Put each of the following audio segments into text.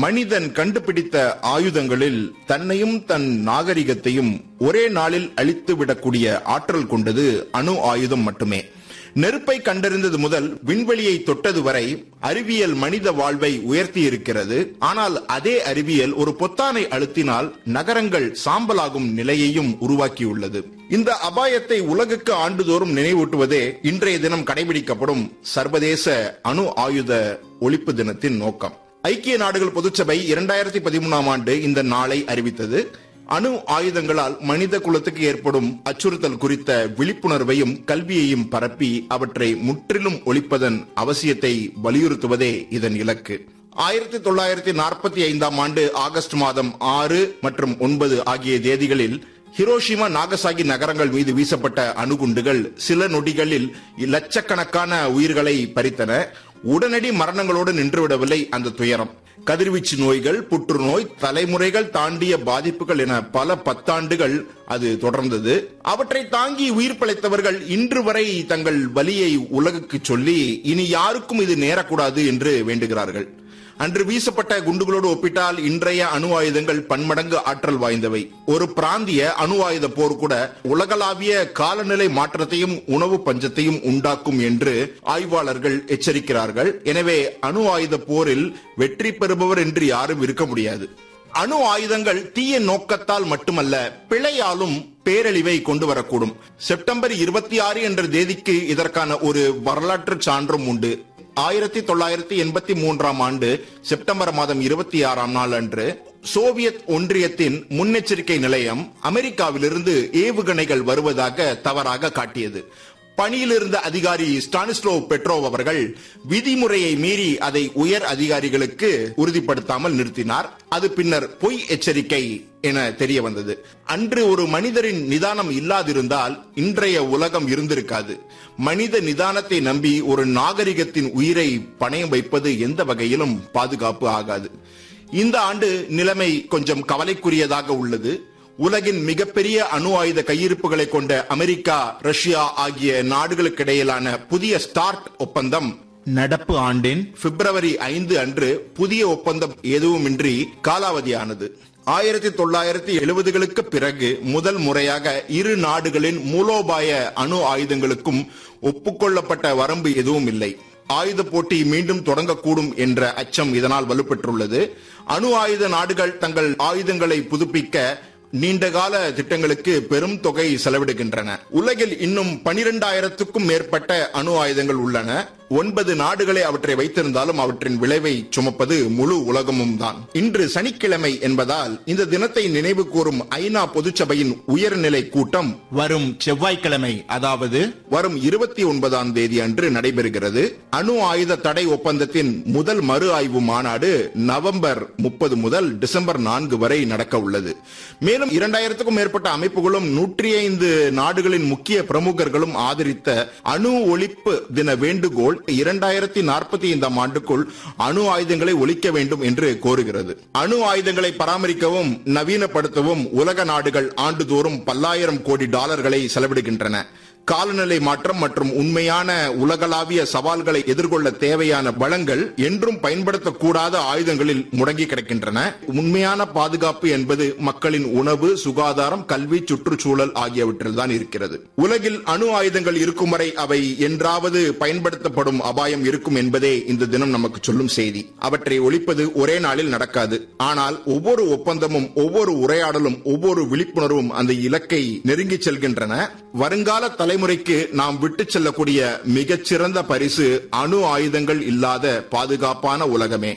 மனிதன் கண்டுபிடித்த ஆயுதங்களில் தன்னையும் தன் நாகரிகத்தையும் ஒரே நாளில் அழித்து விடக்கூடிய ஆற்றல் கொண்டது அணு ஆயுதம் மட்டுமே நெருப்பை கண்டறிந்தது முதல் விண்வெளியை தொட்டது வரை அறிவியல் மனித வாழ்வை உயர்த்தி இருக்கிறது ஆனால் அதே அறிவியல் ஒரு பொத்தானை அழுத்தினால் நகரங்கள் சாம்பலாகும் நிலையையும் உருவாக்கியுள்ளது இந்த அபாயத்தை உலகுக்கு ஆண்டுதோறும் நினைவூட்டுவதே இன்றைய தினம் கடைபிடிக்கப்படும் சர்வதேச அணு ஆயுத ஒழிப்பு தினத்தின் நோக்கம் ஐக்கிய நாடுகள் பொதுச்சபை இரண்டாயிரத்தி பதிமூணாம் ஆண்டு இந்த நாளை அறிவித்தது அணு ஆயுதங்களால் மனித குலத்துக்கு ஏற்படும் அச்சுறுத்தல் குறித்த விழிப்புணர்வையும் கல்வியையும் பரப்பி அவற்றை முற்றிலும் ஒழிப்பதன் அவசியத்தை வலியுறுத்துவதே இதன் இலக்கு ஆயிரத்தி தொள்ளாயிரத்தி நாற்பத்தி ஐந்தாம் ஆண்டு ஆகஸ்ட் மாதம் ஆறு மற்றும் ஒன்பது ஆகிய தேதிகளில் ஹிரோஷிமா நாகசாகி நகரங்கள் மீது வீசப்பட்ட அணுகுண்டுகள் சில நொடிகளில் லட்சக்கணக்கான உயிர்களை பறித்தன உடனடி மரணங்களோடு நின்றுவிடவில்லை அந்த துயரம் கதிர்வீச்சு நோய்கள் புற்றுநோய் தலைமுறைகள் தாண்டிய பாதிப்புகள் என பல பத்தாண்டுகள் அது தொடர்ந்தது அவற்றை தாங்கி உயிர் பிழைத்தவர்கள் இன்று வரை தங்கள் வலியை உலகுக்கு சொல்லி இனி யாருக்கும் இது நேரக்கூடாது என்று வேண்டுகிறார்கள் அன்று வீசப்பட்ட குண்டுகளோடு ஒப்பிட்டால் இன்றைய அணு ஆயுதங்கள் பன்மடங்கு ஆற்றல் வாய்ந்தவை ஒரு பிராந்திய அணு ஆயுத போர் கூட உலகளாவிய காலநிலை மாற்றத்தையும் உணவு பஞ்சத்தையும் உண்டாக்கும் என்று ஆய்வாளர்கள் எச்சரிக்கிறார்கள் எனவே அணு ஆயுத போரில் வெற்றி பெறுபவர் என்று யாரும் இருக்க முடியாது அணு ஆயுதங்கள் தீய நோக்கத்தால் மட்டுமல்ல பிழையாலும் பேரழிவை கொண்டு வரக்கூடும் செப்டம்பர் இருபத்தி ஆறு என்ற தேதிக்கு இதற்கான ஒரு வரலாற்று சான்றும் உண்டு ஆயிரத்தி தொள்ளாயிரத்தி எண்பத்தி மூன்றாம் ஆண்டு செப்டம்பர் மாதம் இருபத்தி ஆறாம் நாள் அன்று சோவியத் ஒன்றியத்தின் முன்னெச்சரிக்கை நிலையம் அமெரிக்காவிலிருந்து ஏவுகணைகள் வருவதாக தவறாக காட்டியது பணியில் இருந்த அதிகாரி ஸ்டானிஸ்லோ பெட்ரோவ் அவர்கள் விதிமுறையை மீறி அதை உயர் அதிகாரிகளுக்கு உறுதிப்படுத்தாமல் நிறுத்தினார் அது பின்னர் பொய் எச்சரிக்கை என தெரிய வந்தது அன்று ஒரு மனிதரின் நிதானம் இல்லாதிருந்தால் இன்றைய உலகம் இருந்திருக்காது மனித நிதானத்தை நம்பி ஒரு நாகரிகத்தின் உயிரை பணயம் வைப்பது எந்த வகையிலும் பாதுகாப்பு ஆகாது இந்த ஆண்டு நிலைமை கொஞ்சம் கவலைக்குரியதாக உள்ளது உலகின் மிகப்பெரிய அணு ஆயுத கையிருப்புகளை கொண்ட அமெரிக்கா ரஷ்யா ஆகிய நாடுகளுக்கிடையிலான புதிய ஸ்டார்ட் ஒப்பந்தம் நடப்பு ஆண்டின் பிப்ரவரி ஐந்து அன்று புதிய ஒப்பந்தம் எதுவுமின்றி காலாவதியானது ஆயிரத்தி தொள்ளாயிரத்தி எழுபதுகளுக்கு பிறகு முதல் முறையாக இரு நாடுகளின் மூலோபாய அணு ஆயுதங்களுக்கும் ஒப்புக்கொள்ளப்பட்ட வரம்பு எதுவும் இல்லை ஆயுத போட்டி மீண்டும் தொடங்கக்கூடும் என்ற அச்சம் இதனால் வலுப்பெற்றுள்ளது அணு ஆயுத நாடுகள் தங்கள் ஆயுதங்களை புதுப்பிக்க நீண்டகால திட்டங்களுக்கு பெரும் தொகை செலவிடுகின்றன உலகில் இன்னும் பனிரெண்டாயிரத்துக்கும் மேற்பட்ட அணு ஆயுதங்கள் உள்ளன ஒன்பது நாடுகளை அவற்றை வைத்திருந்தாலும் அவற்றின் விளைவை சுமப்பது முழு உலகமும் தான் இன்று சனிக்கிழமை என்பதால் இந்த தினத்தை நினைவு கூறும் ஐநா பொதுச்சபையின் உயர்நிலை கூட்டம் வரும் செவ்வாய்க்கிழமை அதாவது வரும் இருபத்தி ஒன்பதாம் தேதி அன்று நடைபெறுகிறது அணு ஆயுத தடை ஒப்பந்தத்தின் முதல் மறு ஆய்வு மாநாடு நவம்பர் முப்பது முதல் டிசம்பர் நான்கு வரை நடக்க உள்ளது மேலும் இரண்டாயிரத்துக்கும் மேற்பட்ட அமைப்புகளும் நூற்றி ஐந்து நாடுகளின் முக்கிய பிரமுகர்களும் ஆதரித்த அணு ஒழிப்பு தின வேண்டுகோள் இரண்டாயிரத்தி நாற்பத்தி ஐந்தாம் ஆண்டுக்குள் அணு ஆயுதங்களை ஒழிக்க வேண்டும் என்று கோருகிறது அணு ஆயுதங்களை பராமரிக்கவும் நவீனப்படுத்தவும் உலக நாடுகள் ஆண்டுதோறும் பல்லாயிரம் கோடி டாலர்களை செலவிடுகின்றன காலநிலை மாற்றம் மற்றும் உண்மையான உலகளாவிய சவால்களை எதிர்கொள்ள தேவையான வளங்கள் என்றும் பயன்படுத்தக்கூடாத ஆயுதங்களில் முடங்கி கிடக்கின்றன உண்மையான பாதுகாப்பு என்பது மக்களின் உணவு சுகாதாரம் கல்வி சுற்றுச்சூழல் ஆகியவற்றில் தான் இருக்கிறது உலகில் அணு ஆயுதங்கள் இருக்கும் வரை அவை என்றாவது பயன்படுத்தப்படும் அபாயம் இருக்கும் என்பதே இந்த தினம் நமக்கு சொல்லும் செய்தி அவற்றை ஒழிப்பது ஒரே நாளில் நடக்காது ஆனால் ஒவ்வொரு ஒப்பந்தமும் ஒவ்வொரு உரையாடலும் ஒவ்வொரு விழிப்புணர்வும் அந்த இலக்கை நெருங்கி செல்கின்றன வருங்கால தலைமுறைக்கு நாம் விட்டுச் செல்லக்கூடிய மிகச்சிறந்த பரிசு அணு ஆயுதங்கள் இல்லாத பாதுகாப்பான உலகமே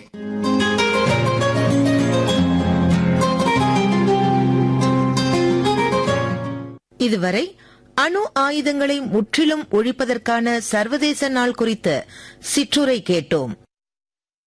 இதுவரை அணு ஆயுதங்களை முற்றிலும் ஒழிப்பதற்கான சர்வதேச நாள் குறித்த சிற்றுரை கேட்டோம்